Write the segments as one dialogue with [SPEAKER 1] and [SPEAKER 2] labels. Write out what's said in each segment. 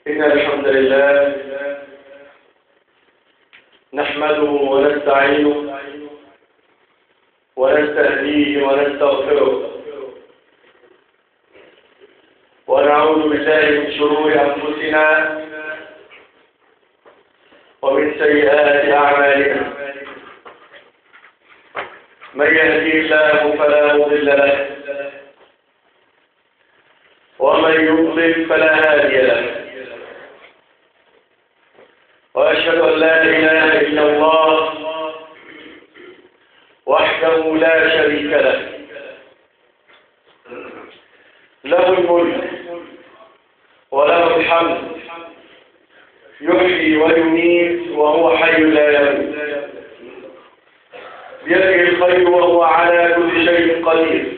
[SPEAKER 1] إن الحمد لله نحمده ونستعينه ونستهديه ونستغفره ونعوذ بالله من شرور أنفسنا ومن سيئات أعمالنا من يهدي الله فلا مضل له ومن يضلل فلا هادي له وأشهد أن لا إله إلا الله وحده لا شريك له له الملك وله الحمد يحيي ويميت وهو حي لا يموت بيده الخير وهو على كل شيء قدير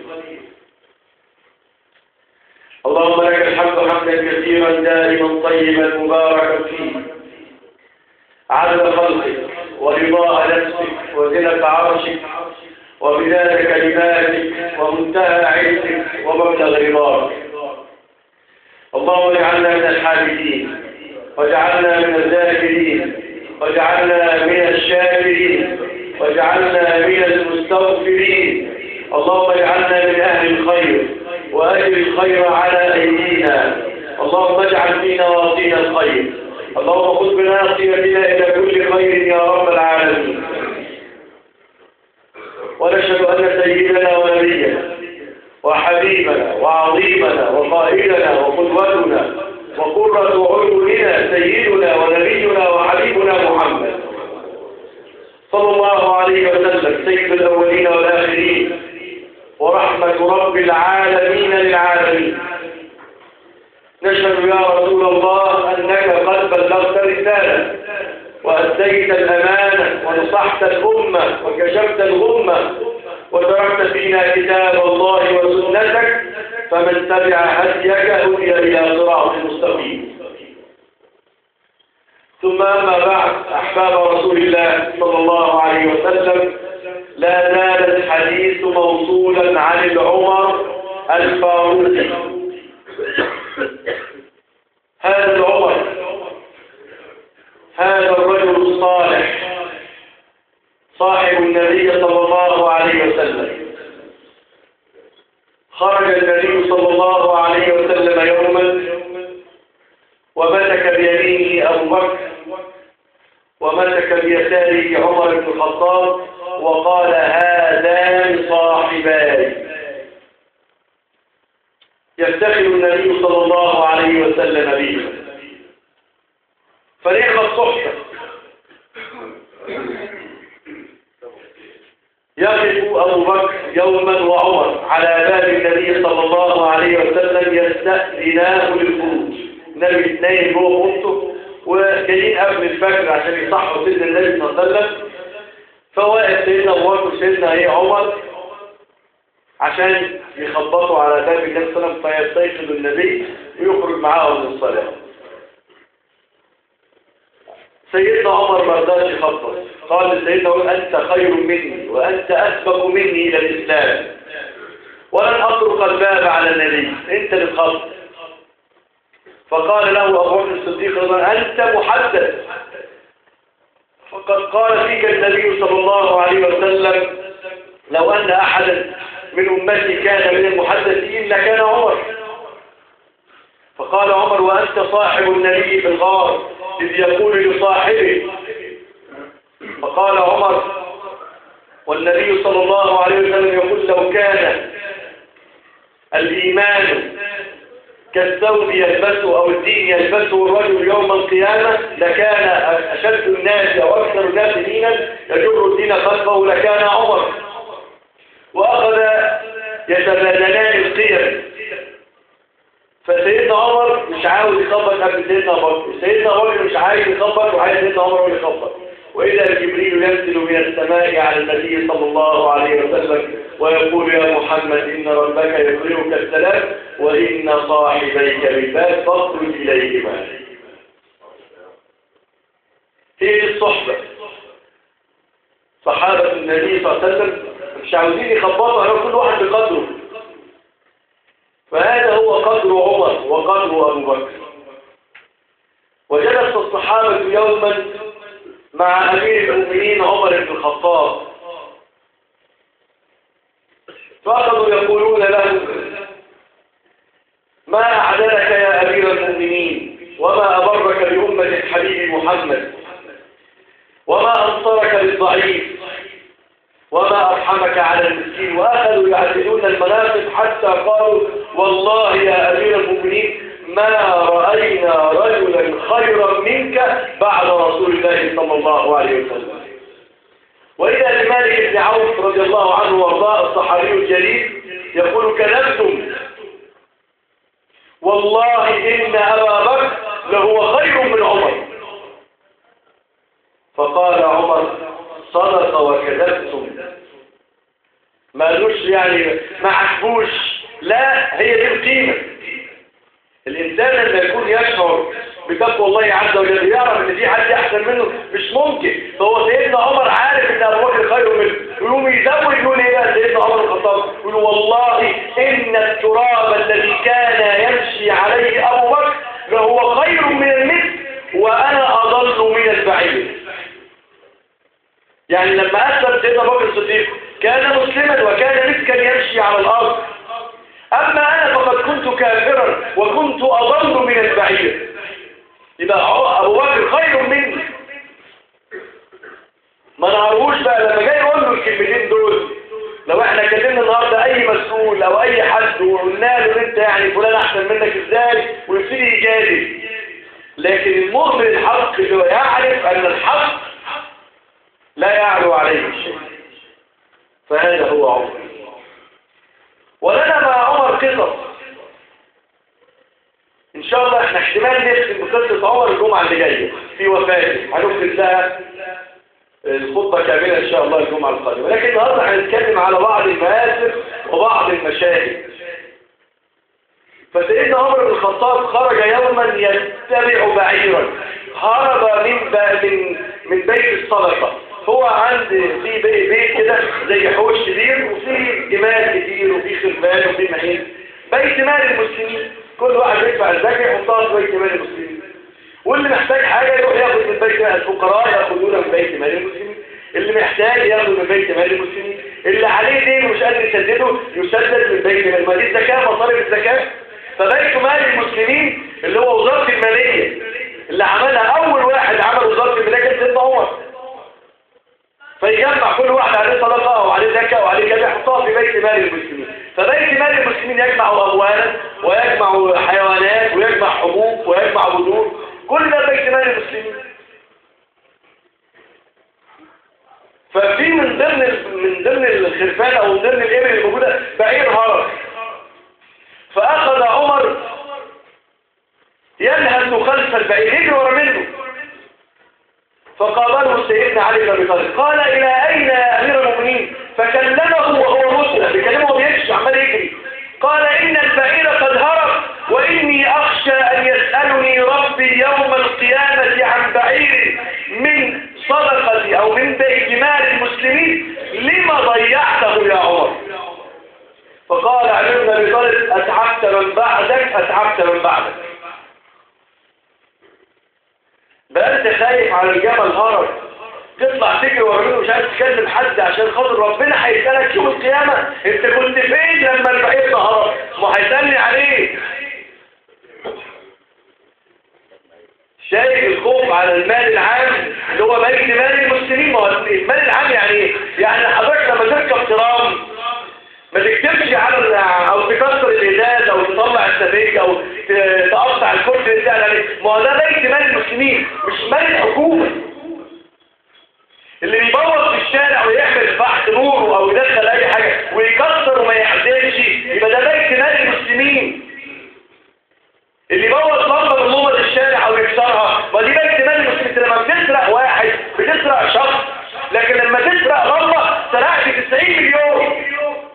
[SPEAKER 1] اللهم لك الحمد حمدا كثيرا دائما طيبا مباركا فيه عدد خلقك ورضاء نفسك وزنة عرشك ومداد كلماتك ومنتهى علمك ومبلغ رضاك اللهم اجعلنا من الحامدين واجعلنا من الذاكرين واجعلنا من الشاكرين واجعلنا من المستغفرين اللهم اجعلنا من أهل الخير وأجل الخير على أيدينا اللهم اجعل في نواصينا الخير اللهم خذ بناصيتنا إلى كل خير يا رب العالمين ونشهد أن سيدنا ونبينا وحبيبنا وعظيمنا وقائدنا وقدوتنا وقرة عيوننا سيدنا ونبينا وحبيبنا محمد صلى الله عليه وسلم سيد الأولين والآخرين ورحمة رب العالمين للعالمين نشهد يا رسول الله أنك قد بلغت رسالة وأديت الأمانة ونصحت الأمة وكشفت الغمة وتركت فينا كتاب الله وسنتك فمن تبع هديك هدي إلى صراط مستقيم ثم أما بعد أحباب رسول الله صلى الله عليه وسلم لا زال الحديث موصولا عن العمر الفاروق هذا العمر هذا الرجل الصالح صاحب النبي صلى الله عليه وسلم خرج النبي صلى الله عليه وسلم يوما ومسك بيمينه أبو بكر ومسك بيساره عمر بن الخطاب وقال هذان صاحباي يفتخر النبي صلى الله عليه وسلم به فريق الصحبة يقف أبو بكر يوما وعمر على باب النبي صلى الله عليه وسلم يستأذناه للخروج النبي اثنين جوه اوضته وجايين قبل الفجر عشان يصحوا سيدنا النبي صلى الله عليه وسلم فواقف سيدنا ابو بكر وسيدنا ايه عمر عشان يخبطوا على باب النبي صلى الله عليه وسلم فيستيقظ النبي ويخرج معاهم من الصلاه سيدنا عمر ما رضاش يخبط قال لسيدنا عمر انت خير مني وانت اسبق مني الى الاسلام ولن اطرق الباب على النبي انت اللي تخبط فقال له أبو بكر الصديق رضي أنت محدث فقد قال فيك النبي صلى الله عليه وسلم لو أن أحدا من أمتي كان من المحدثين لكان عمر فقال عمر وأنت صاحب النبي في الغار إذ يقول لصاحبه فقال عمر والنبي صلى الله عليه وسلم يقول لو كان الإيمان كالثوب يلبسه أو الدين يلبسه الرجل يوم القيامة لكان أشد الناس أو أكثر الناس دينا يجر الدين خلفه لكان عمر وأخذ يتبادلان القيم فسيدنا عمر مش عاوز يخبط قبل سيدنا بكر سيدنا بكر مش عايز يخبط وعايز سيدنا عمر يخبط وإذا جبريل ينزل من السماء على النبي صلى الله عليه وسلم ويقول يا محمد إن ربك يقرئك السلام وإن صاحبيك بالباب فاخرج إليهما هي الصحبة صحابة النبي صلى الله عليه وسلم مش عاوزين يخبطوا على كل واحد بقدره فهذا هو قدر عمر وقدر أبو بكر وجلس الصحابة يوما مع أمير المؤمنين عمر بن الخطاب فأخذوا يقولون له ما أعدلك يا أمير المؤمنين وما أبرك بأمة الحبيب محمد وما أنصرك للضعيف وما أرحمك على المسكين وأخذوا يعدلون المناقب حتى قالوا والله يا أمير المؤمنين ما رأينا رجلا خيرا منك بعد رسول الله صلى الله عليه وسلم وإذا لمالك بن عوف رضي الله عنه وارضاه الصحابي الجليل يقول كذبتم والله إن أبا بكر لهو خير من عمر فقال عمر صدق وكذبتم ما قالوش يعني ما عجبوش لا هي دي القيمة الإنسان لما يكون يشعر بتقوى الله عز وجل يعرف ان في حد احسن منه مش ممكن فهو سيدنا عمر عارف ان ابو بكر خير منه يقوم يزود يقول ايه بقى سيدنا عمر الخطاب يقول والله ان التراب الذي كان يمشي عليه ابو بكر لهو خير من المسك وانا اضل من البعير يعني لما اسلم سيدنا ابو بكر الصديق كان مسلما وكان مسكا يمشي على الارض اما انا فقد كنت كافرا وكنت اضل من البعير يبقى ابو بكر خير مني ما نعرفوش بقى لما جاي يقول له الكلمتين دول لو احنا كلمنا النهارده اي مسؤول او اي حد وقلنا له ان انت يعني فلان احسن منك ازاي ويبتدي يجادل لكن المؤمن الحق اللي هو يعرف ان الحق لا يعلو عليه شيء فهذا هو عمر ولنا مع عمر قصص ان شاء الله احنا احتمال نختم بقصه عمر الجمعه اللي جايه في وفاته هنفرد لها الخطبه كامله ان شاء الله الجمعه القادمه لكن النهارده هنتكلم على بعض المآثر وبعض المشاهد فسيدنا عمر بن الخطاب خرج يوما يتبع بعيرا هرب من من من بيت الصدقه هو عند في بيت, بيت كده زي حوش كبير وفي جمال كتير وفي خرفان وفي معين بيت مال المسلمين كل واحد يدفع الزكاة يحطها في بيت مال المسلمين واللي محتاج حاجة يروح ياخد من بيت الفقراء ياخدونها من بيت مال المسلمين اللي محتاج ياخد من بيت مال المسلمين اللي عليه دين ومش قادر يسدده يسدد من بيت مال المال الزكاة مصارف الزكاة فبيت مال المسلمين اللي هو وزارة المالية اللي عملها أول واحد عمل وزارة المالية كان سيدنا عمر فيجمع كل واحد عليه صدقة وعليه زكاة وعليه كذا يحطها في بيت مال المسلمين فبيت مال المسلمين يجمع أموالا ويجمع حيوانات ويجمع حبوب ويجمع بذور كل ده بيت مال المسلمين ففي من ضمن من ضمن الخرفان او من ضمن الابل الموجوده بعير هرب فاخذ عمر ينهز خلف البعير يجري ورا منه فقابله سيدنا علي بن ابي طالب قال الى اين يا امير المؤمنين فكلمه وهو مسلم بيكلمه بيمشي عمال يجري قال ان البعير قد هرب واني اخشى ان يسالني ربي يوم القيامه عن بعير من صدقتي او من بيت مال المسلمين لما ضيعته يا عمر فقال علي بن ابي طالب اتعبت من بعدك اتعبت من بعدك بقى انت خايف على الجبل هرب تطلع تجري ورا مش عايز تكلم حد عشان خاطر ربنا هيسالك يوم القيامه انت كنت فين لما البعير ده هرب ما هيسالني عليك شايف الخوف على المال العام اللي هو بيت مال المسلمين ما هو المال العام يعني ايه؟ يعني حضرتك لما تركب ترام ما تكتبش على او تكسر الازاز او تطلع السبيك او تقطع الكرسي اللي بتاع عليه ما هو ده بيت مال المسلمين مش مال الحكومه اللي بيبوظ في الشارع ويعمل بحث نور او يدخل اي حاجه ويكسر وما يحددش يبقى ده بيت مال المسلمين اللي يبوظ لمبه من لمبه الشارع او يكسرها ما دي بيت مال المسلمين لما بتسرق واحد بتسرق شخص لكن لما تسرق لمبه سرقت 90 مليون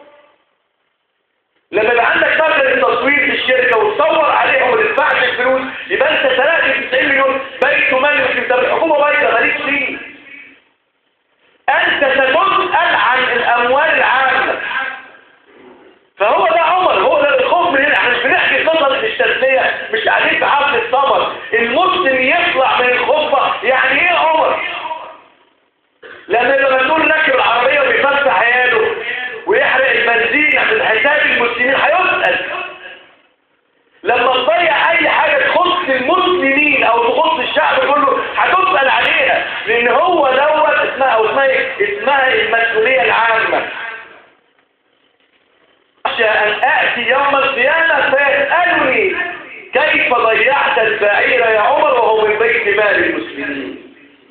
[SPEAKER 1] لما يبقى عندك مكنه تصوير في الشركه وتصور عليهم وما تدفعش الفلوس يبقى انت سرقت 90 مليون بيت مال المسلمين طب الحكومه بايظه ماليش فيه انت ستسأل عن الاموال العامه فهو ده عمر هو ده الخوف من هنا احنا مش بنحكي قصص التسليه مش قاعدين في حفل السمر المسلم يطلع من الخطبة يعني ايه عمر لما يبقى مسؤول راكب العربية وبيفتح عياله ويحرق البنزين عشان حساب المسلمين هيسأل لما تضيع اي حاجة تخص المسلمين او تخص الشعب كله هتسأل عليها لان هو دوت اسمها او اسمها إيه؟ اسمها المسؤولية العامة أخشى أن آتي يوم القيامة فيسألني كيف ضيعت البعير يا عمر وهو من بيت مال المسلمين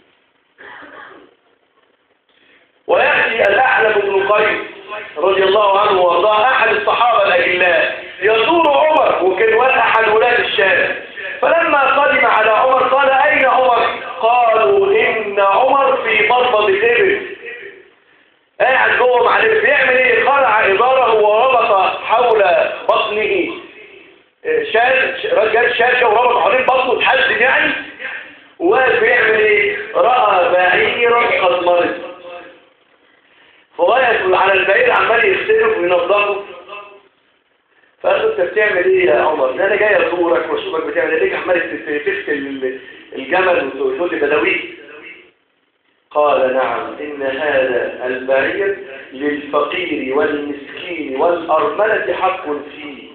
[SPEAKER 1] ويأتي الأحلب بن قيس رضي الله عنه وارضاه أحد الصحابة الأجلاء يزور عمر وكان أحد ولاد الشام فلما قدم على عمر قال أين عمر قالوا إن عمر في ضربة إبل قاعد جوه معلم بيعمل ايه خلع اداره وربط حول بطنه شال رجال شاشه وربط حوالين بطنه تحزن يعني وواقف بيعمل ايه راى بعيرا قد مرض فواقف على البعير عمال يغسله وينظفه فقال له انت بتعمل ايه يا عمر ده انا جاي ازورك واشوفك بتعمل ايه ليك عمال تغسل الجمل وتقول لي بدويه قال نعم إن هذا البعير للفقير والمسكين والأرملة حق فيه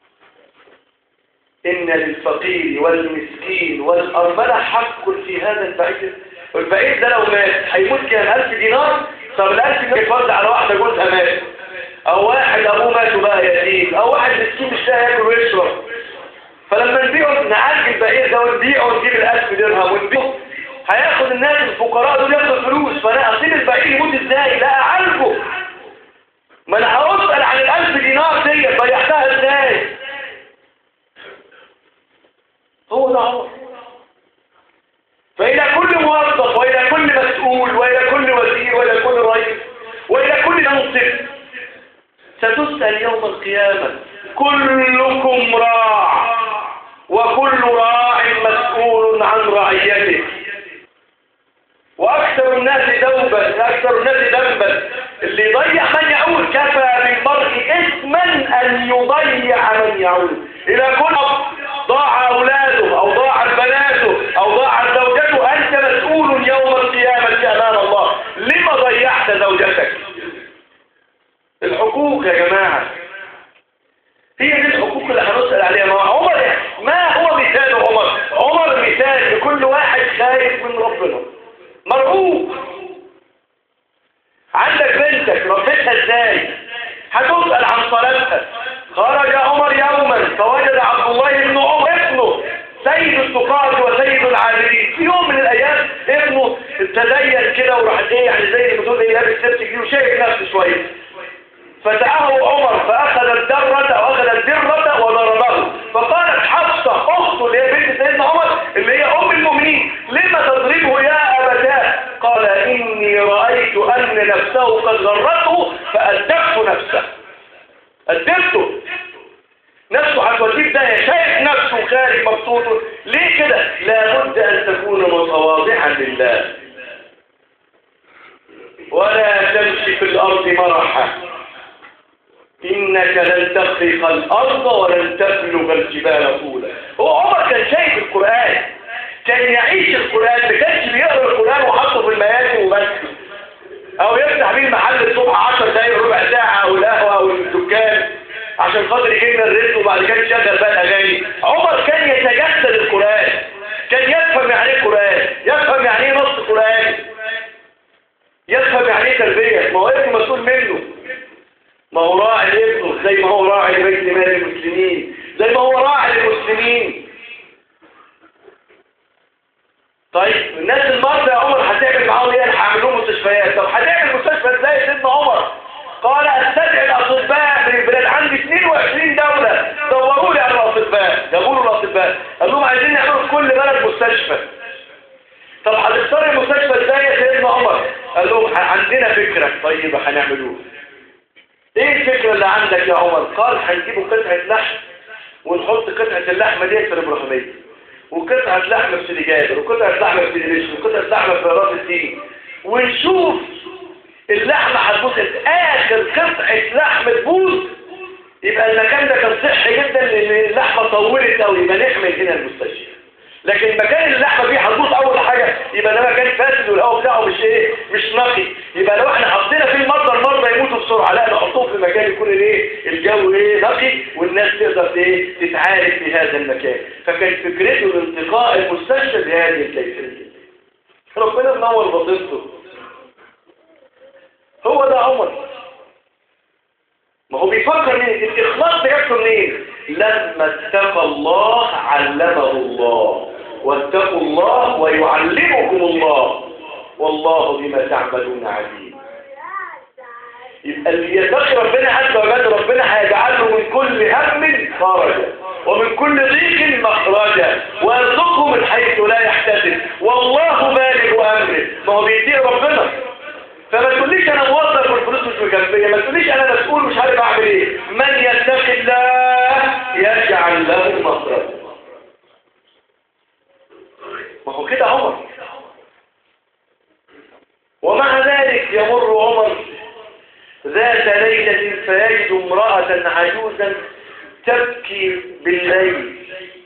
[SPEAKER 1] إن للفقير والمسكين والأرملة حق في هذا البعير والبعير ده لو مات هيموت كام ألف دينار طب الألف دينار يفرض على واحدة جوزها مات أو واحد أبوه مات وبقى يتيم أو واحد مسكين مش لاقي ياكل ويشرب فلما نبيعه نعالج البعير ده ونبيعه ونجيب الألف درهم ونبيعه هياخد الناس الفقراء دول ياخدوا فلوس فانا اصيب البعير يموت ازاي لا اعالجه ما انا هسال عن الالف دينار دي ضيعتها ازاي هو ده عمر فإلى كل موظف وإلى كل مسؤول وإلى كل وزير وإلى كل رئيس وإلى كل منصب ستسأل يوم القيامة كلكم راع وكل راع مسؤول عن رعيته وأكثر الناس دوبا أكثر الناس ذنبا اللي يضيع من يعود كفى بالمرء إثما أن يضيع من يعود إذا كنت ضاع أولاده أو ضاع بناته أو ضاع زوجته أنت مسؤول يوم القيامة أمام الله لما ضيعت زوجتك الحقوق يا جماعة هي دي الحقوق اللي هنسأل عليها ما عمر ما هو مثال عمر عمر مثال لكل واحد خايف من ربنا مرغوب عندك بنتك ربيتها ازاي هتسأل عن صلاتها خرج عمر يوما فوجد عبد الله بن عمر ابنه سيد التقاة وسيد العابرين في يوم من الايام ابنه تدين كده وراح ايه يعني زي ما بتقول ايه لابس لبس كده وشايف نفسه شويه فتعه عمر فاخذ الدرة او اخذ الدرة وضربه فقالت حفصة اخته اللي هي بنت سيدنا عمر اللي هي ام المؤمنين لما تضربه يا ابتاه قال اني رأيت ان نفسه قد غرته فأدبت نفسه أدبته نفسه هتوديه ده شايف نفسه خارج مبسوط ليه كده لابد ان تكون متواضعا لله ولا تمشي في الارض مرحا إنك لن تخرق الأرض ولن تبلغ الجبال طولا هو عمر كان شايف القرآن كان يعيش القرآن ما كانش بيقرأ القرآن وحطه في المياتم وبس أو يفتح بيه المحل الصبح 10 دقايق ربع ساعة أو القهوة أو الدكان عشان خاطر يجيب لنا الرزق وبعد كده يشغل بقى الأغاني عمر كان يتجسد القرآن كان يفهم يعني ايه قرآن يفهم يعني ايه نص قرآن يفهم يعني ايه تربية ما هو ابنه مسؤول منه ما هو راعي لابنه زي ما هو راعي لبيت مال المسلمين زي ما هو راعي للمسلمين طيب الناس المرضى يا عمر هتعمل معاهم ايه هعمل لهم مستشفيات طب هتعمل مستشفى ازاي يا سيدنا عمر قال استدعي الاطباء من البلاد عندي 22 دوله دوروا لي على الاطباء جابوا له الاطباء قال لهم عايزين نعملوا في كل بلد مستشفى طب هتختار المستشفى ازاي يا سيدنا عمر قال لهم عندنا فكره طيب هنعملوها ايه الفكرة اللي عندك يا عمر قال هنجيبوا قطعة لحم ونحط قطعة اللحمة دي في الابراهيمية وقطعة لحمة في الجابر وقطعة لحمة في الريش وقطعة لحمة في راس الدين ونشوف اللحمة هتبوظ اخر قطعة لحم تبوظ يبقى المكان ده كان صحي جدا لان اللحمة طولت قوي يبقى نحمل هنا المستشفى لكن المكان اللي اللحمه فيه هتبوظ اول حاجه يبقى ده مكان فاسد والهواء بتاعه مش ايه مش نقي يبقى لو احنا حطينا فيه المرضى المرضى يموتوا بسرعه لا نحطهم في مكان يكون الايه الجو ايه نقي والناس تقدر ايه تتعالج في هذا المكان فكان فكرته الانتقاء المستشفى بهذه الكيفيه ربنا منور بصيرته هو ده عمر ما هو بيفكر مين الاخلاص ده جابته منين لما اتقى الله علمه الله واتقوا الله ويعلمكم الله والله بما تعملون عليم يبقى اللي يتقي ربنا عز وجل ربنا هيجعله من كل هم خرجا ومن كل ضيق مخرجا ويرزقه من حيث لا يحتسب والله بالغ امره ما هو بيطيع ربنا فما تقوليش انا موظف والفلوس مش مكفيه ما تقوليش انا مسؤول مش عارف اعمل ايه من يتقي الله يجعل له مخرجا ما هو كده عمر ومع ذلك يمر عمر ذات ليلة فيجد امرأة عجوزا تبكي بالليل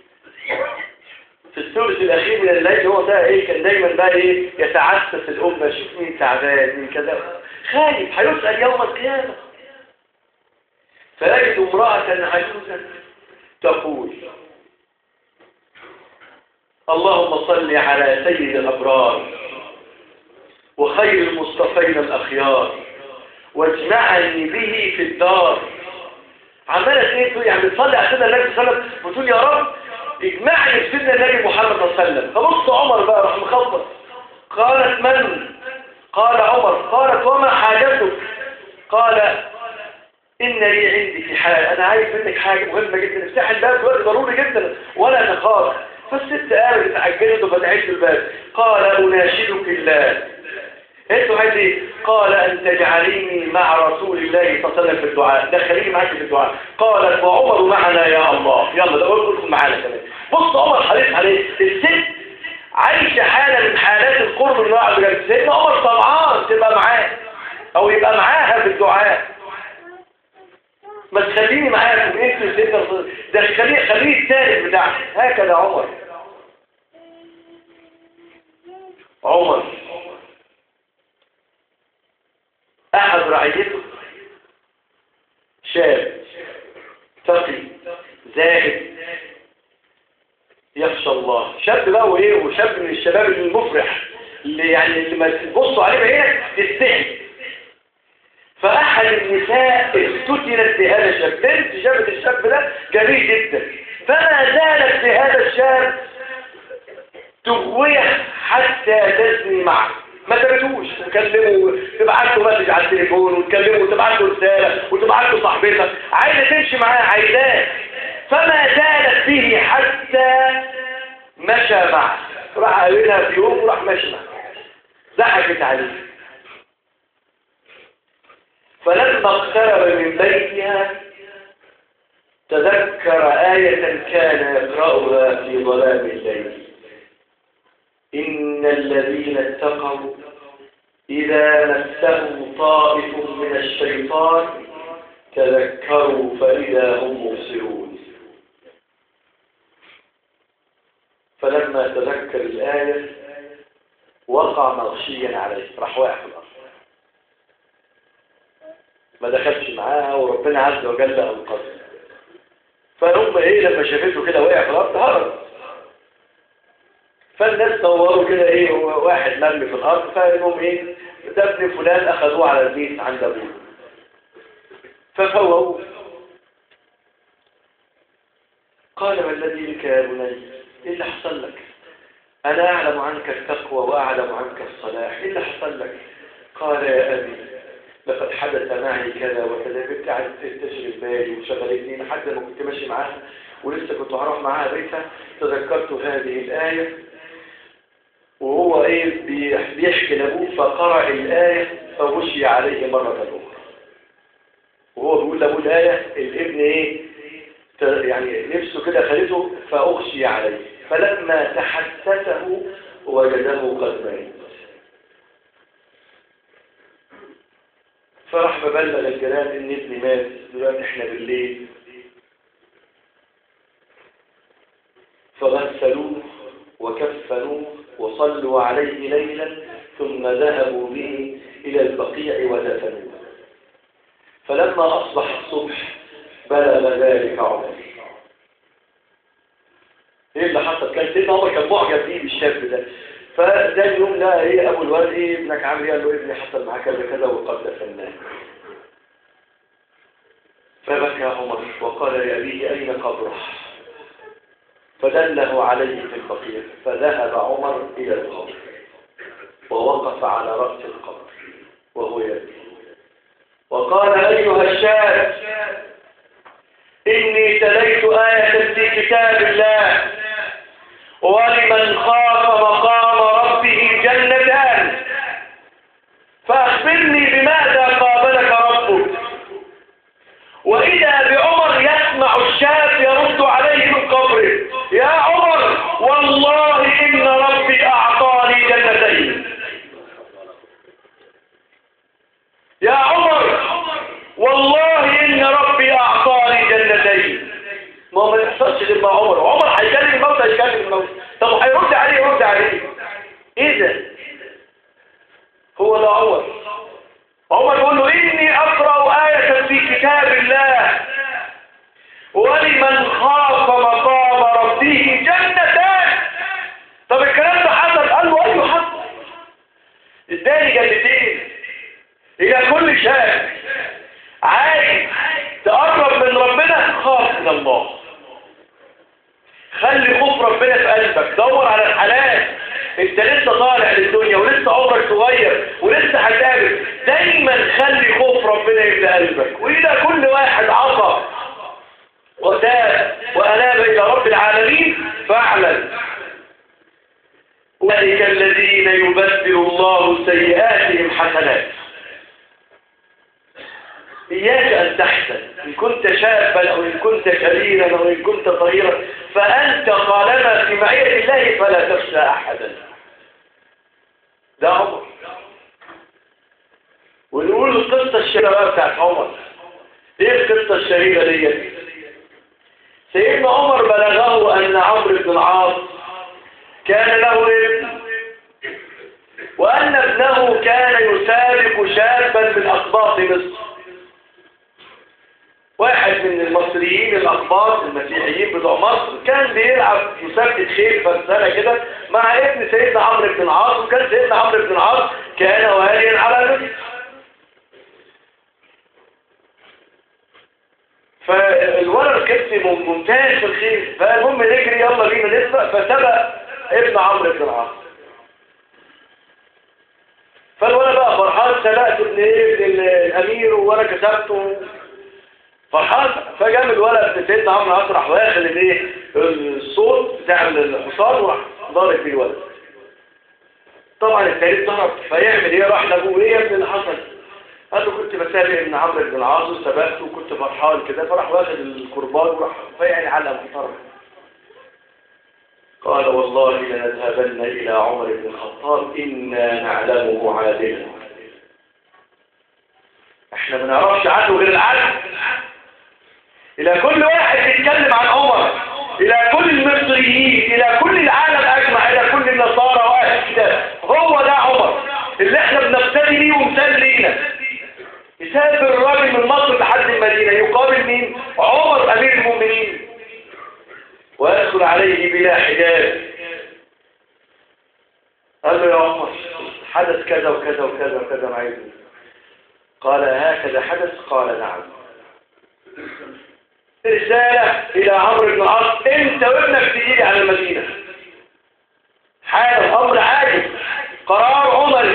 [SPEAKER 1] في الثلث الأخير من الليل هو ده إيه كان دايما بقى إيه يتعسف الأمة يشوف مين تعبان مين كذا خايف هيسأل يوم القيامة فيجد امرأة عجوزا تقول اللهم صل على سيد الأبرار وخير المصطفين الأخيار واجمعني به في الدار عمالة ايه تقول يعني بتصلي على سيدنا النبي صلى الله عليه وسلم وتقول يا رب اجمعني بسيدنا النبي محمد صلى الله عليه وسلم فبص عمر بقى راح مخبط قالت من قال عمر قالت وما حاجتك قال إن لي عندك حاجة أنا عايز منك حاجة مهمة جدا افتح الباب دلوقتي ضروري جدا ولا تخاف فالست قامت اتعجلت وفتحت الباب قال أناشدك الله انتوا عايز ايه قال ان تجعليني مع رسول الله صلى الله عليه وسلم في الدعاء دخليني معاك في الدعاء قالت وعمر معنا يا الله يلا ده اقول لكم معانا كمان بص عمر حريص عليه الست عايشه حاله من حالات القرب من الله عز وجل سيدنا عمر طمعان تبقى معاه او يبقى معاها في الدعاء ما تخليني معاكم انتوا سيدنا ده خليه خليه الثالث بتاعك هكذا عمر عمر أحد رعيته شاب تقي زاهد يخشى الله شاب بقى وايه وشاب من الشباب المفرح اللي يعني اللي ما تبصوا عليه بعينك تستحي فأحد النساء افتتنت بهذا الشاب بنت شافت الشاب ده جميل جدا فما زالت بهذا الشاب تغويه حتى تزني معه ما تبتوش تكلمه تبعت له مسج على التليفون وتكلمه وتبعت له رساله وتبعت له صاحبتك عايزه تمشي معاه عايزاه فما زالت به حتى مشى معه راح قابلها في يوم وراح ماشي معه ضحكت عليه فلما اقترب من بيتها تذكر آية كان يقرأها في ظلام الليل إن الذين اتقوا إذا مسهم طائف من الشيطان تذكروا فإذا هم مبصرون فلما تذكر الآية وقع مغشيا عليه راح واقع في الأرض ما دخلش معاها وربنا عز وجل أنقذه فالأم إيه لما شافته كده واقع في الأرض هرب فالناس دوروا كده ايه هو واحد مرمي في الارض فانهم ايه ده ابن فلان اخذوه على البيت عند ابوه ففوقوه قال ما الذي بك يا بني ايه اللي حصل لك انا اعلم عنك التقوى واعلم عنك الصلاح ايه اللي حصل لك قال يا ابي لقد حدث معي كذا وكذا كنت قاعد تشغل بالي وشغلتني لحد ما كنت ماشي معاها ولسه كنت هروح معاها بيتها تذكرت هذه الآية وهو ايه بيحكي لابوه فقرأ الآية فغشي عليه مرة أخرى وهو بيقول لابوه الآية الابن ايه يعني نفسه كده خليته فأغشي عليه فلما تحسسه وجده قد مات فراح مبلغ الجيران ان ابني مات دلوقتي احنا بالليل فغسلوه وصلوا عليه ليلا ثم ذهبوا به إلى البقيع ودفنوه فلما أصبح الصبح بلغ ذلك عمر ايه اللي حصل كان سيدنا عمر كان معجب بيه بالشاب ده فده اليوم لا ايه ابو الولد ايه ابنك عامل ايه قال له ابني حصل معاه كذا كذا وقد دفناه فبكى عمر وقال لأبيه أين قبره فدله عليه في البقيع فذهب عمر إلى القبر ووقف على رأس القبر وهو يبكي وقال أيها الشاب إني تليت آية في كتاب الله ولمن خاف مقام ربه جنتان فأخبرني بماذا قابلك ربك وإذا بعمر يسمع الشاب يرد عليه من قبره يا عمر والله إن ربي أعطاني جنتين يا عمر والله إن ربي أعطاني جنتين ما هو ما يحصلش غير مع عمر عمر هيكلم الموت هيكلم الموت طب هيرد عليه يرد عليه ايه ده هو ده عمر عمر يقول له إني أقرأ آية في كتاب الله ولمن خاف مقام ربه جنتان طب الكلام ده حصل قال له أيوه حصل اداني جنتين إلى كل شاب عايز تقرب من ربنا خاف من الله خلي خوف ربنا في قلبك دور على الحلال انت لسه طالع للدنيا ولسه عمرك صغير ولسه هتقابل دايما خلي خوف ربنا يملى قلبك واذا كل واحد عصى وتاب واناب الى رب العالمين فاعلم اولئك الذين يبدل الله سيئاتهم حسنات إياك أن تحزن إن كنت شابا أو إن كنت كبيرا أو إن كنت صغيرا فأنت طالما في معية الله فلا تخشى أحدا ده عمر ونقول القصة الشهيرة بتاعت عمر إيه القصة الشهيرة دي سيدنا عمر بلغه أن عمرو بن العاص كان له ابن وأن ابنه كان يسابق شابا من أقباط مصر واحد من المصريين الأقباط المسيحيين بتوع مصر كان بيلعب مسابقة خيل فرسانة كده مع ابن سيدنا عمرو بن العاص وكان سيدنا عمرو بن العاص كان واليا على مصر فالولد كبسي ممتاز في الخيل فالمهم نجري يلا بينا نسبق فسبق ابن عمرو بن العاص فالولد بقى فرحان سبقت ابن ايه ابن الامير وانا كسبته فرحان فجاب الولد سيدنا عمرو العاص راح واخد الايه الصوت بتاع الحصان وراح ضارب بيه الولد طبعا التاريخ ضرب فيعمل ايه راح لابوه ايه يا ابني اللي حصل قال له كنت بسابق ابن عمرو بن العاص وسبقته وكنت فرحان كده فراح واخد الكرباج وراح فيعني على محترم قال والله لنذهبن إلى عمر بن الخطاب إنا نعلمه عادلا احنا ما نعرفش عنه غير العدل إلى كل واحد بيتكلم عن عمر إلى كل المصريين إلى كل العالم أجمع إلى كل النصارى وأهل الكتاب هو ده عمر اللي احنا بنقتدي بيه ومثال لينا يسافر الراجل من مصر لحد المدينة يقابل مين؟ عمر أمير المؤمنين ويدخل عليه بلا حجاب قال له يا عمر حدث كذا وكذا وكذا وكذا معي قال هكذا حدث قال نعم رسالة إلى عمرو بن العاص أنت وابنك تجيلي على المدينة حاجة أمر عاجل قرار عمري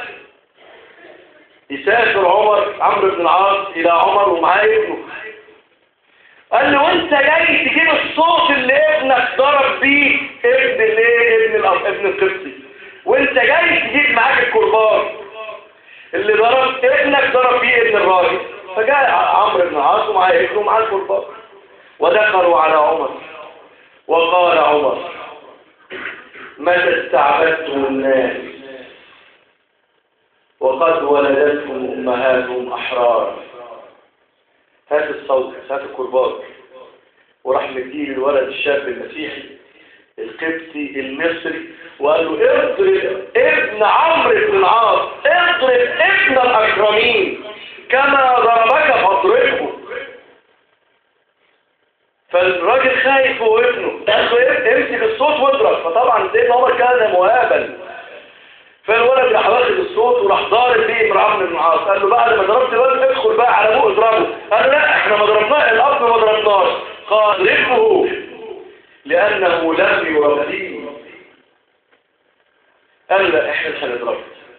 [SPEAKER 1] يسافر عمر عمرو بن العاص إلى عمر ومعاه ابنه قال له وانت جاي تجيب الصوت اللي ابنك ضرب بيه ابن الايه ابن الأب ابن القبطي وانت جاي تجيب معاك الكرباج اللي ضرب ابنك ضرب بيه ابن الراجل فجاء عمرو بن العاص ومعاه ابنه ومعاه الكرباج ودخلوا على عمر وقال عمر متى استعبدتم الناس وقد ولدتهم امهاتهم احرارا هات الصوت هات الكرباج وراح مديه للولد الشاب المسيحي القبطي المصري وقال له اضرب ابن عمرو بن العاص اضرب ابن الاكرمين كما ضربك فاضربه فالراجل خايف هو ابنه قال له امسك الصوت واضرب فطبعا سيدنا عمر كان مهابا فالولد راح واخد الصوت وراح ضارب بيه ابن عمرو بن العاص قال له بعد ما ضربت الولد ادخل بقى على ابوه اضربه قال له لا احنا ما ضربناه الاب ما ضربناش قال اضربه لانه لم يربيه قال لا احنا مش هنضربه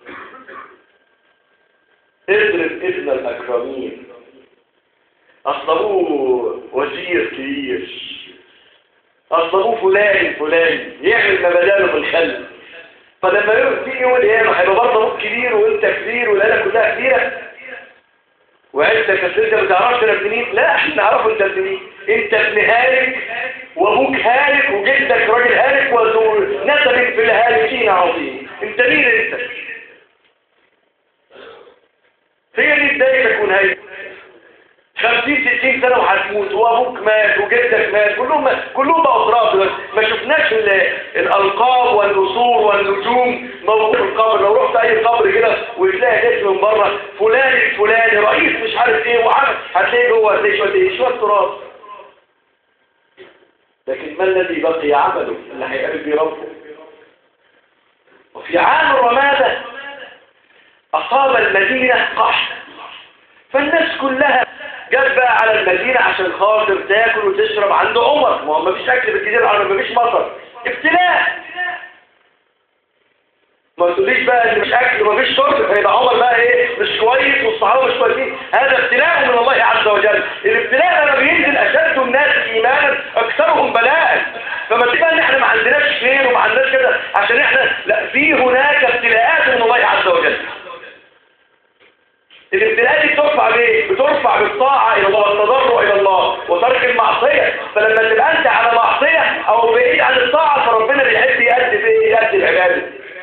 [SPEAKER 1] اضرب ابن الاكرمين اصل ابوه وزير كبير اصل ابوه فلان فلان يعمل ما بداله في الخلف فلما تيجي يقول ايه ما هيبقى برضه ابوك كبير وانت كبير والعيله كلها كبيره وعيلتك اصل انت ما تعرفش انا ابن مين لا احنا نعرفه انت ابن مين انت ابن هالك وابوك هالك وجدك راجل هالك وذو نسب في الهالكين عظيم انت مين انت هي دي بدايه تكون هالك خمسين ستين سنة وهتموت وابوك مات وجدك مات كلهم كلهم بقوا تراب بس ما شفناش الالقاب والنصور والنجوم موجود في القبر لو رحت اي قبر كده وتلاقي اسم من بره فلان الفلاني رئيس مش عارف ايه وعمل هتلاقي جوه هتلاقي شويه ايه شويه تراب لكن ما الذي بقي عمله اللي هيقابل بيه ربه وفي عام الرمادة أصاب المدينة قحط فالناس كلها جت بقى على المدينة عشان خاطر تاكل وتشرب عند عمر ما هو مفيش أكل بالجزيرة العربية مفيش مطر ابتلاء ما تقوليش بقى ان مش اكل ومفيش شرب فيبقى عمر بقى ايه مش كويس والصحابه مش كويسين هذا ابتلاء من الله عز وجل الابتلاء لما بينزل اشد الناس ايمانا اكثرهم بلاء فما تبقى ان احنا ما عندناش خير وما عندناش كده عشان احنا لا في هناك ابتلاءات من الله عز وجل الابتلاءات دي بترفع بايه؟ بترفع بالطاعة إلى الله والتضرع إلى الله وترك المعصية فلما تبقى أنت على معصية أو بعيد عن الطاعة فربنا بيحب يأدي بايه؟ يأدي العبادة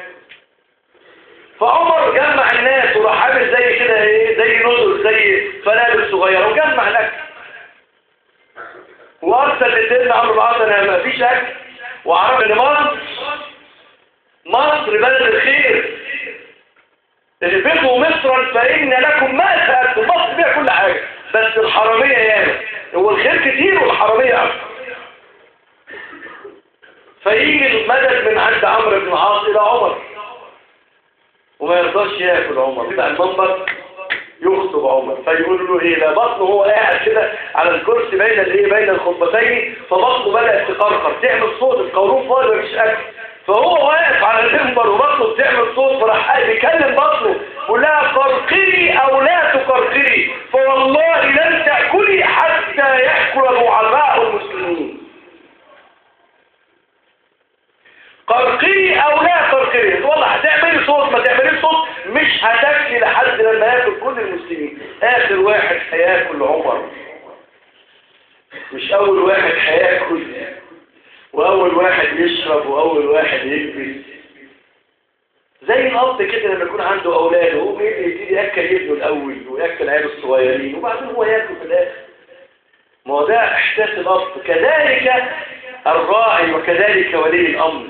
[SPEAKER 1] فعمر جمع الناس وراح عامل زي كده ايه زي نزل زي فنادق صغيرة وجمع الأكل وأرسل لسيدنا عمرو بن العاص أنا ما فيش أكل وعرف إن مصر مصر بلد الخير اهبطوا مصرا فإن لكم ما سألتم مصر بيها كل حاجة بس الحرامية ياما هو الخير كتير والحرامية أكتر فيجي المدد من عند عمرو بن العاص إلى عمر وما يرضاش ياكل عمر يبقى المنبر يخطب عمر فيقول له ايه لا بطنه هو قاعد كده على الكرسي بين الايه بين الخطبتين فبطنه بدات تقرقر تعمل صوت القولون فاضي مفيش اكل فهو واقف على المنبر وبطنه بتعمل صوت فراح بيكلم بطنه يقول لها قرقري او لا تقرقري فوالله لن تاكلي حتى ياكل ضعفاء المسلمين قرقري او لا قرقري والله هتعملي صوت ما تعمليش صوت مش هتاكلي لحد لما ياكل كل المسلمين اخر واحد هياكل عمر مش اول واحد هياكل واول واحد يشرب واول واحد يلبس زي الاب كده لما يكون عنده اولاده هو يبتدي ياكل ابنه الاول وياكل عياله الصغيرين وبعدين هو ياكل في الاخر ما هو ده احساس الاب كذلك الراعي وكذلك ولي الامر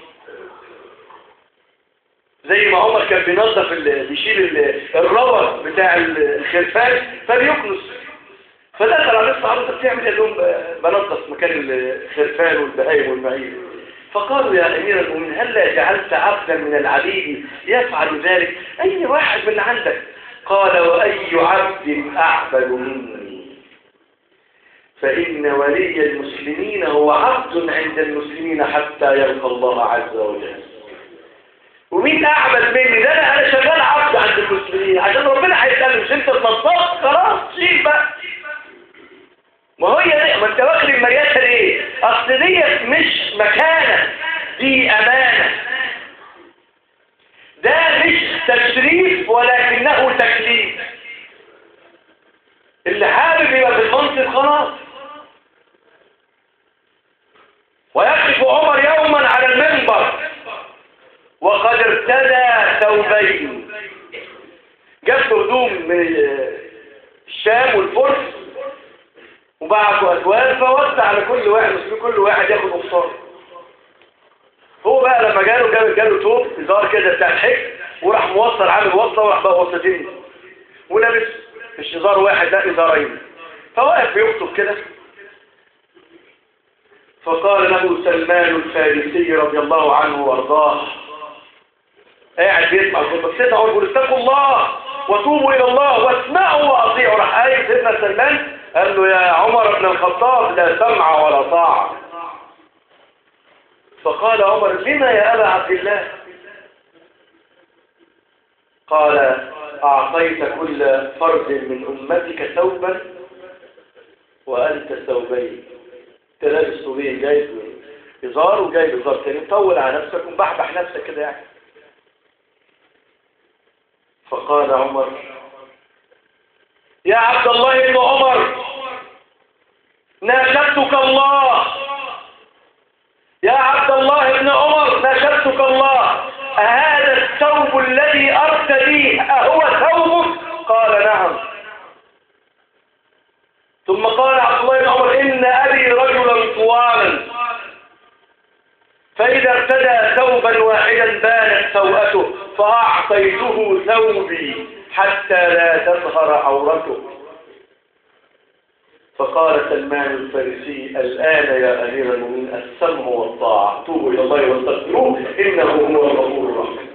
[SPEAKER 1] زي ما عمر كان بينظف بيشيل الربر بتاع الخرفان فبيكنس فدخل على الصحابه انت بتعمل قال لهم بنظف مكان الخرفان والبهايم والمعير فقالوا يا امير المؤمنين هل جعلت عبدا من العبيد يفعل ذلك اي واحد من اللي عندك قال واي عبد اعبد مني فان ولي المسلمين هو عبد عند المسلمين حتى يلقى الله عز وجل ومين اعبد مني ده انا انا شغال عبد عند المسلمين عشان ربنا هيسالني مش انت اتنططت خلاص شيل بقى ما هي دي ما انت واخد المرياسه ليه اصل ديت مش مكانه دي امانه ده مش تشريف ولكنه تكليف اللي حابب يبقى في المنصب خلاص ويقف عمر يوما على المنبر وقد ارتدى ثوبين جاب هدوم من الشام والفرس وبعثوا أكوان فوزع على كل واحد مسلم كل واحد ياخد قصار هو بقى لما جاله جاله جاله توب ازار كده بتاع الحج وراح موصل عامل وصله وراح بقى وصلتين ولابس مش ازار واحد لا ازارين فواقف بيخطب كده فقال له سلمان الفارسي رضي الله عنه وارضاه قاعد بيسمع الخطبه سيدنا عمر يقول اتقوا الله وتوبوا الى الله واسمعوا واطيعوا راح قايل سيدنا سلمان قال له يا عمر بن الخطاب لا سمع ولا طاعه فقال عمر لما يا ابا عبد الله قال اعطيت كل فرد من امتك ثوبا وانت ثوبين تلابس ثوبين جايب ازار وجايب ازار تاني طول على نفسك ومبحبح نفسك كده يعني فقال عمر يا عبد الله بن عمر ناشدتك الله يا عبد الله بن عمر ناشدتك الله أهذا الثوب الذي أرتديه أهو ثوبك قال نعم ثم قال عبد الله بن عمر إن أبي رجلا طوالا فإذا ارتدى ثوبا واحدا بانت سوءته فأعطيته ثوبي حتى لا تظهر عورته فقال سلمان الفارسي الآن يا أمير المؤمنين السمع والطاعة توبوا إلى الله واستغفروه إنه هو الغفور الرحيم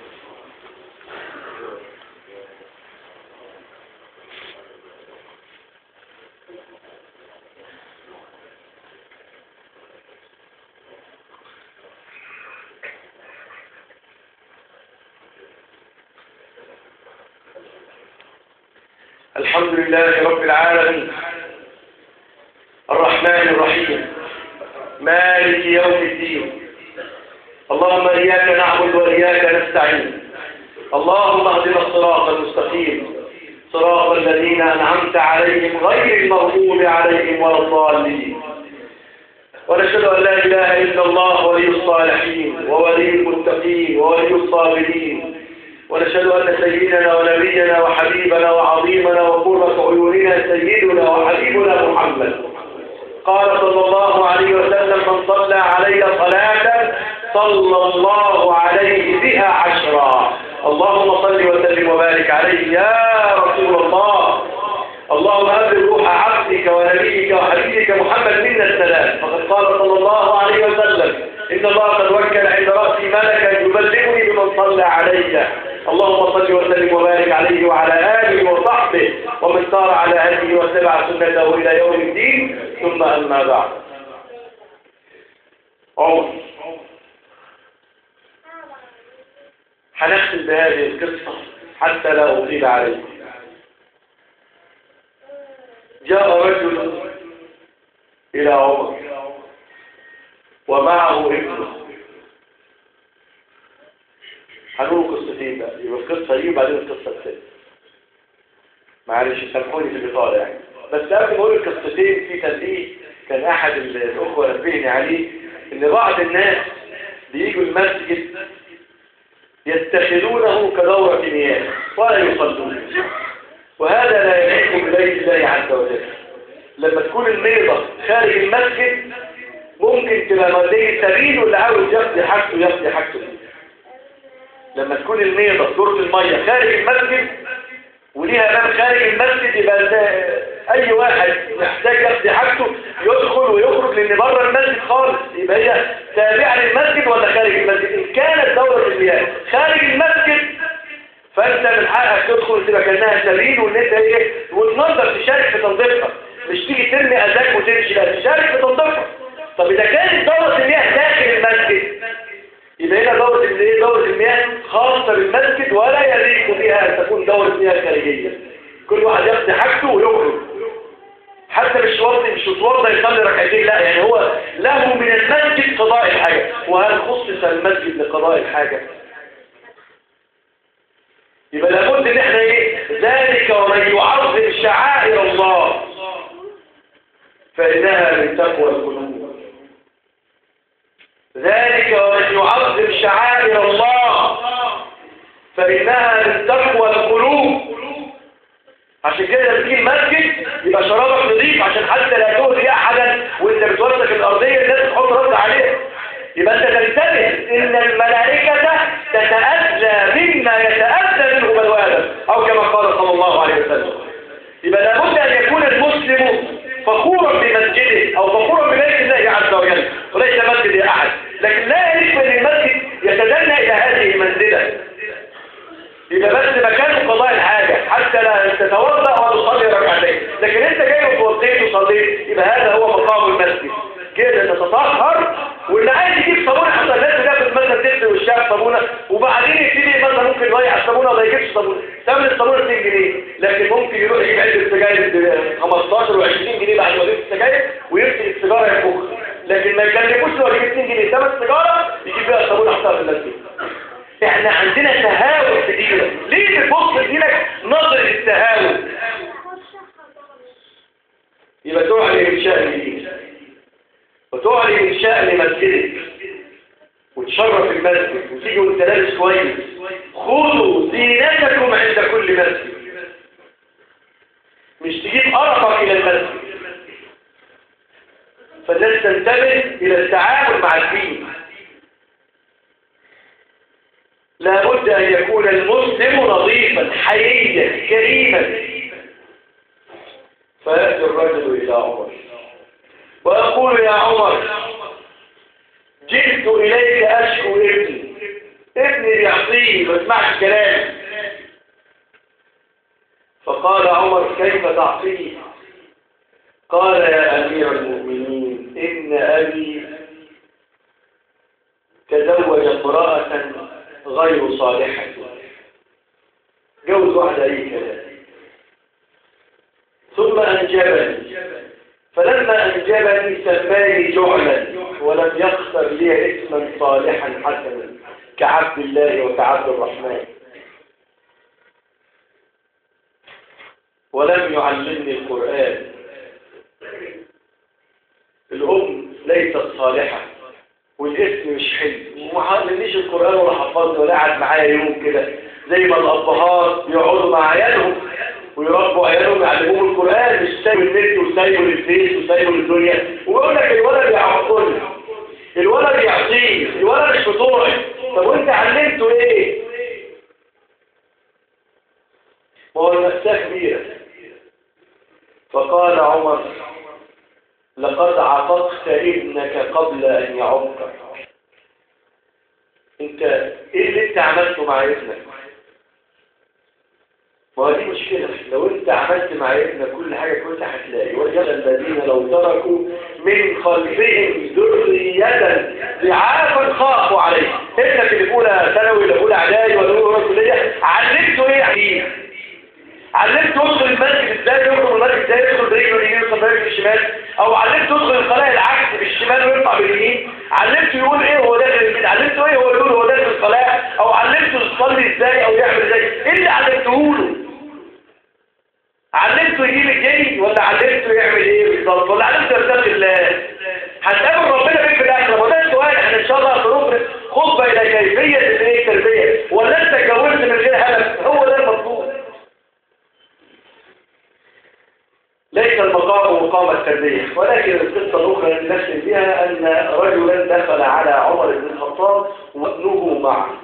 [SPEAKER 1] الحمد لله رب العالمين الرحمن الرحيم مالك يوم الدين اللهم إياك نعبد وإياك نستعين اللهم اهدنا الصراط المستقيم صراط الذين أنعمت عليهم غير المغضوب عليهم ولا الضالين ونشهد أن لا إله إلا الله ولي الصالحين وولي المتقين وولي الصابرين ونشهد أن سيدنا ونبينا وحبيبنا وعظيمنا وقرة عيوننا سيدنا وحبيبنا محمد قال صلى الله عليه وسلم من صلى علي صلاة صلى الله عليه بها عشرا اللهم صل وسلم وبارك عليه يا رسول الله اللهم أبلغ روح عبدك ونبيك وحبيبك محمد منا السلام فقد قال صلى الله عليه وسلم إن الله قد وكل عند رأسي ملكا يبلغني بمن صلى علي اللهم صل وسلم وبارك عليه وعلى آله وصحبه ومن سار على هذه واتبع سنته إلى يوم الدين ثم أما بعد عمر هنختم بهذه القصة حتى لا أطيل عليه جاء رجل إلى عمر ومعه ابنه هنقول قصتين بقى يبقى القصة دي وبعدين القصة الثانية معلش سامحوني في الإطالة يعني بس قبل ما أقول القصتين في تنبيه كان أحد الأخوة نبهني عليه إن بعض الناس بيجوا المسجد يتخذونه كدورة مياه ولا يصلون وهذا لا يليق ببيت الله عز وجل لما تكون الميضة خارج المسجد ممكن تبقى مودية سبيل واللي عاوز يقضي حاجته يقضي حاجته لما تكون الميضة دورة المية خارج المسجد وليها باب خارج المسجد يبقى اي واحد محتاج يقضي حاجته يدخل ويخرج لان بره المسجد خالص يبقى هي تابعة للمسجد ولا خارج المسجد ان كانت دورة المياه خارج المسجد فانت من حقك تدخل تبقى كانها سبيل وان انت ايه وتنظر تشارك في تنظيفها مش تيجي ترمي اذاك وتمشي لا تشارك في تنظيفها طب اذا كانت دورة المياه داخل المسجد يبقى هنا دورة الايه دورة المياه خاصة بالمسجد ولا يليق بها ان تكون دورة مياه خارجية كل واحد يقضي حاجته ويخرج حتى مش وضي مش متوضى يصلي ركعتين لا يعني هو له من المسجد قضاء الحاجة وهل خصص المسجد لقضاء الحاجة يبقى لابد ان احنا ايه ذلك ومن يعظم شعائر الله فإنها من تقوى القلوب ذلك ومن يعظم شعائر الله فإنها من تقوى القلوب عشان كده لما تيجي المسجد يبقى شرابك نظيف عشان حتى لا تؤذي احدا وانت بتوسخ الارضيه الناس تحط رد عليها يبقى انت تنتبه ان الملائكة تتأذى مما يتأذى منه بنو آدم او كما قال صلى الله عليه وسلم يبقى لابد ان يكون المسلم فخورا بمسجده او فخورا ببيت الله عز وجل وليس مسجد احد لكن لا يجب ان المسجد يتدنى الى هذه المنزله يبقى بس مكان قضاء الحاجة حتى لا تتوضأ وتصلي ركعتين لكن انت جاي وتوضيت وصليت يبقى هذا هو مقام المسجد كده تتطهر واللي عايز يجيب صابونه حتى الناس بتاخد مثلا تغسل وشها صابونه وبعدين يبتدي مثلا ممكن يضيع الصابونه ولا يجيبش صابونه ثمن الصابونه 2 جنيه لكن ممكن يروح يجيب علبه سجاير ب 15 و20 جنيه بعد ما يجيب السجاير ويمسك السيجاره يفخ لكن ما يكلفوش لو يجيب 2 جنيه ثمن السيجاره يجيب بيها الصابونه يحطها في المسجد احنا عندنا تهاون في دينك ليه بتبص لدينك نظر التهاون يبقى تعلي من شأن دينك وتعلي من شأن مسجدك وتشرف المسجد وتيجي وانت لابس كويس خذوا زينتكم عند كل مسجد مش تجيب قرفك الى المسجد فالناس تنتبه الى التعامل مع الدين لابد أن يكون المسلم نظيفا حييا كريما فيأتي الرجل إلى عمر ويقول يا عمر جئت إليك أشكو ابني ابني بيعصيني ما اسمعش كلامي فقال عمر كيف تعصيه قال يا أمير المؤمنين إن أبي تزوج امرأة غير صالحة جوز واحدة أي كلام ثم أنجبني فلما أنجبني سماني جعلا ولم يختر لي اسما صالحا حسنا كعبد الله وكعبد الرحمن ولم يعلمني القرآن الأم ليست صالحة والاسم مش حلو وما علمنيش القرآن ولا حفظني ولا قعد معايا يوم كده زي ما الأبهات بيقعدوا مع عيالهم ويربوا عيالهم يعلموهم القرآن مش سايبوا النت وسايبوا الفيس وسايبوا الدنيا ويقول لك الولد يعقلني الولد يعصيه الولد مش بتوعي طب وانت علمته ايه؟ ما هو المأساة كبيرة فقال عمر لقد عققت ابنك قبل أن يعقك انت ايه اللي انت عملته مع ابنك ما هو دي مشكلة لو انت عملت مع ابنك كل حاجة كويسة هتلاقي وجد الذين لو تركوا من خلفهم ذرية ضعافا خافوا عليه ابنك اللي في اولى ثانوي اللي في اولى اعدادي ولا اولى كلية علمته ايه يعني علمت يدخل المسجد ازاي يخرج من المسجد ازاي يدخل برجله اليمين ويدخل برجله الشمال او علمت يدخل الخلايا العكس بالشمال ويرفع باليمين علمت يقول ايه هو داخل اليمين علمته ايه هو يقول هو داخل الخلايا او علمته يصلي ازاي او يعمل ازاي ايه اللي علمته له علمته يجيب الجري ولا علمته يعمل ايه بالظبط ولا علمته يرتقي الله هتقابل ربنا فين في الاخره وده السؤال احنا ان شاء الله هنخرج خطبه الى كيفيه الايه التربيه ولا انت اتجوزت من غير هدف هو ده المطلوب ليس المقام مقام التربية ولكن القصة الأخرى التي نختم بها أن رجلا دخل على عمر بن الخطاب وابنه معه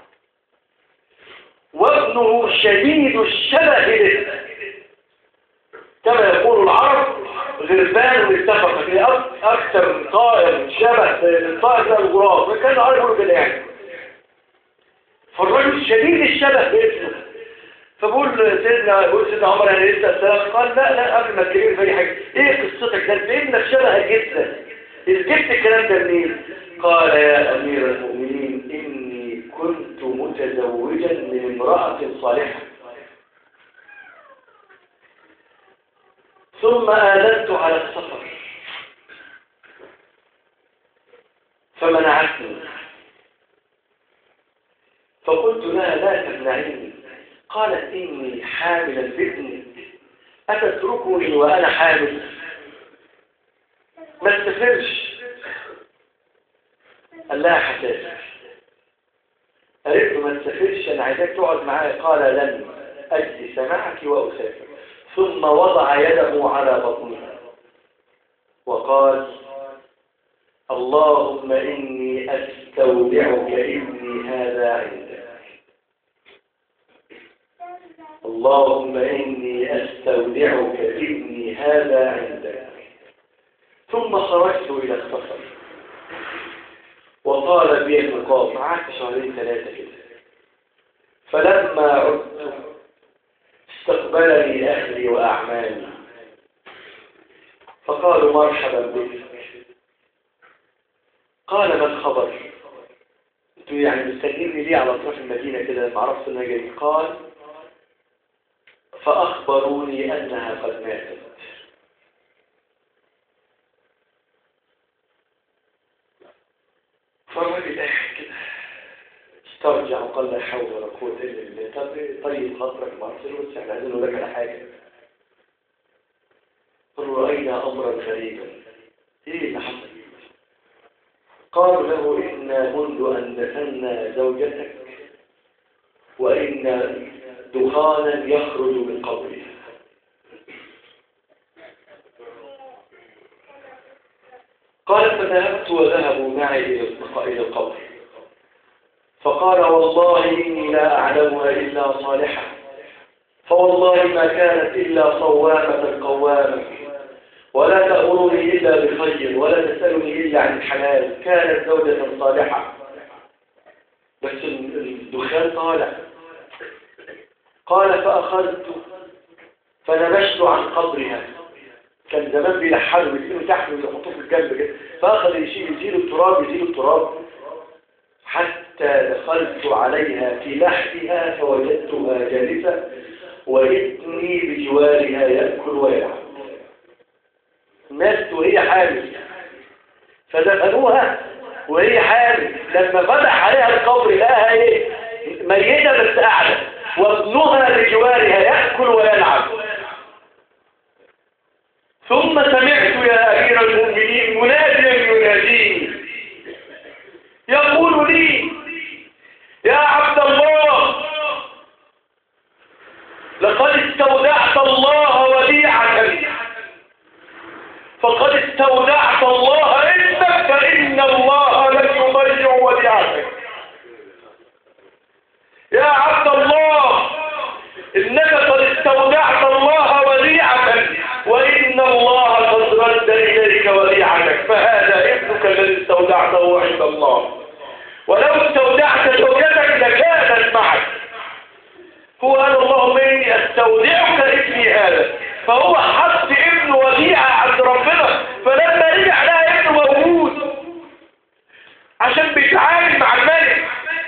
[SPEAKER 1] وابنه شديد الشبه به كما يقول العرب غربان اتفق في أكثر طائر شبه الطائر ده الغراب وكان العرب يقولوا كده يعني فالرجل شديد الشبه بابنه فبقول سيدنا بقول سيدنا عمر انا لسه السلام قال لا لا قبل ما تكلمني في اي حاجه ايه قصتك ده انت ابنك شبه جدا جبت الكلام ده منين قال يا امير المؤمنين اني كنت متزوجا من امراه صالحه ثم آذنت على السفر فمنعتني فقلت لها لا تمنعيني قالت إني حامل بابني أتتركني وأنا حامل ما تسافرش قال لها حساسة قالت له ما تسافرش أنا عايزاك تقعد معايا قال لن أجلس معك وأسافر ثم وضع يده على بطنها وقال اللهم إني أستودعك ابني هذا عندك اللهم إني أستودعك ابني هذا عندك ثم خرجت إلى السفر وطال بي المقام قعدت شهرين ثلاثة كده فلما عدت استقبلني أهلي وأعمامي فقالوا مرحبا بك قال ما الخبر انتوا يعني مستنيني ليه على اطراف المدينة كده لما عرفت انها جاي قال فأخبروني أنها قد ماتت فالراجل قاعد كده استرجع وقال لا حول ولا قوة إلا بالله طب طيب خاطرك ما قلت له احنا عايزين نقول لك على حاجة قل رأينا أمرا غريبا إيه اللي حصل؟ قالوا له إنا منذ أن دفنا زوجتك وإن دخانا يخرج من قبرها قال فذهبت وذهبوا معي إلى القبر فقال والله إني لا أعلمها إلا صالحة فوالله ما كانت إلا صوامة قوامة ولا تأمرني إلا بخير ولا تسألني إلا عن الحلال كانت زوجة صالحة بس الدخان طالع قال فأخذت فنبشت عن قبرها كان زمان بيلحلوا يشيلوا تحت ويحطوه في الجنب كده فأخذ يشيل يزيل التراب يزيل التراب حتى دخلت عليها في لحدها فوجدتها جالسة وابني بجوارها يأكل ويلعب ماتت وهي حامل فدفنوها وهي حامل لما فتح عليها القبر لقاها ايه ميتة بس قاعدة وابنها بجوارها يأكل ويلعب ثم سمعت يا أمير المؤمنين مناديا يناديني يقول لي يا عبد الله لقد استودعت الله وديعة فقد استودعت الله عندك فإن الله لن يضيع وديعتك يا عبد الله إنك قد استودعت الله وديعة وإن الله قد رد إليك وديعتك فهذا ابنك الذي استودعته عند الله ولو استودعت زوجتك لكانت معك هو قال اللهم إني أستودعك ابني هذا فهو حط ابنه وديعة عند ربنا فلما رجع لها ابنه موجود عشان بيتعامل مع الملك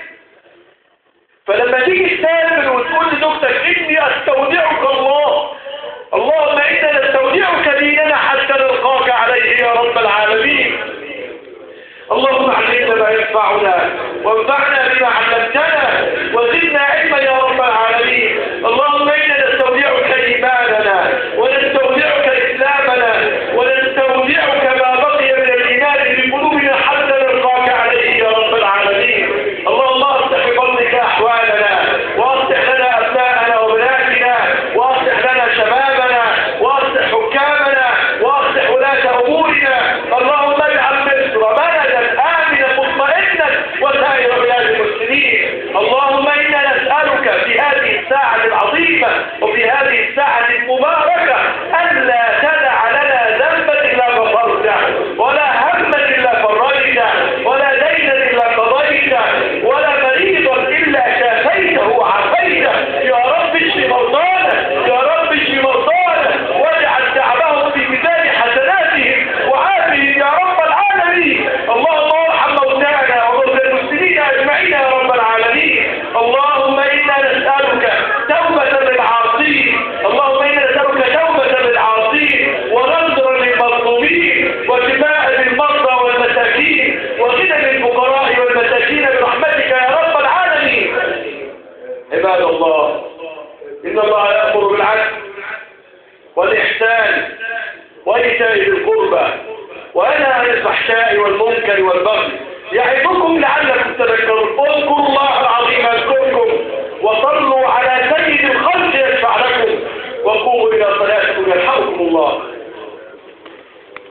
[SPEAKER 1] فلما تيجي تستقبل وتقول لزوجتك إني أستودعك الله اللهم إنا نستودعك ديننا حتى نلقاك عليه يا رب العالمين اللهم علمنا ما ينفعنا وانفعنا بما علمتنا وزدنا علما يا رب العالمين اللهم إنا نستودعك إيماننا ونستودعك إسلامنا ونستودعك ما بقي من الإيمان في قلوبنا حتى نلقاك عليه يا رب العالمين اللهم أصلح بفضلك أحوالنا وأصلح لنا أبناءنا وبناتنا وأصلح لنا شبابنا وأصلح حكامنا وأصلح ولاة أمورنا اللهم اجعل مصر بلدا آمنا مطمئنا وسائر بلاد المسلمين اللهم إنا نسألك في هذه الساعة العظيمة وفي هذه الساعة المباركة أن لا تدع لنا ذنبا إلا غفرته ولا هما إلا فرجته ولا دينا إلا قضيته ولا مريضا إلا شافيته وعافيته يا رب اشف مرضانا يا رب اشف مرضانا واجعل تعبهم في ميزان حسناتهم وعافهم يا رب العالمين اللهم ارحم موتانا وموتى المسلمين اجمعين يا رب العالمين اللهم انا نسالك توبه للعاصين اللهم انا نسالك توبه للعاصين ونصرا للمظلومين وشفاء للمرضى والمساكين وغنى للفقراء والمساكين برحمتك يا رب العالمين عباد الله إن الله يأمر بالعدل والإحسان وإيتاء ذي القربى وينهى عن الفحشاء والمنكر والبغي يعظكم لعلكم تذكرون اذكروا الله العظيم يذكركم وصلوا على سيد الخلق يشفع لكم وقوموا إلى صلاتكم يرحمكم الله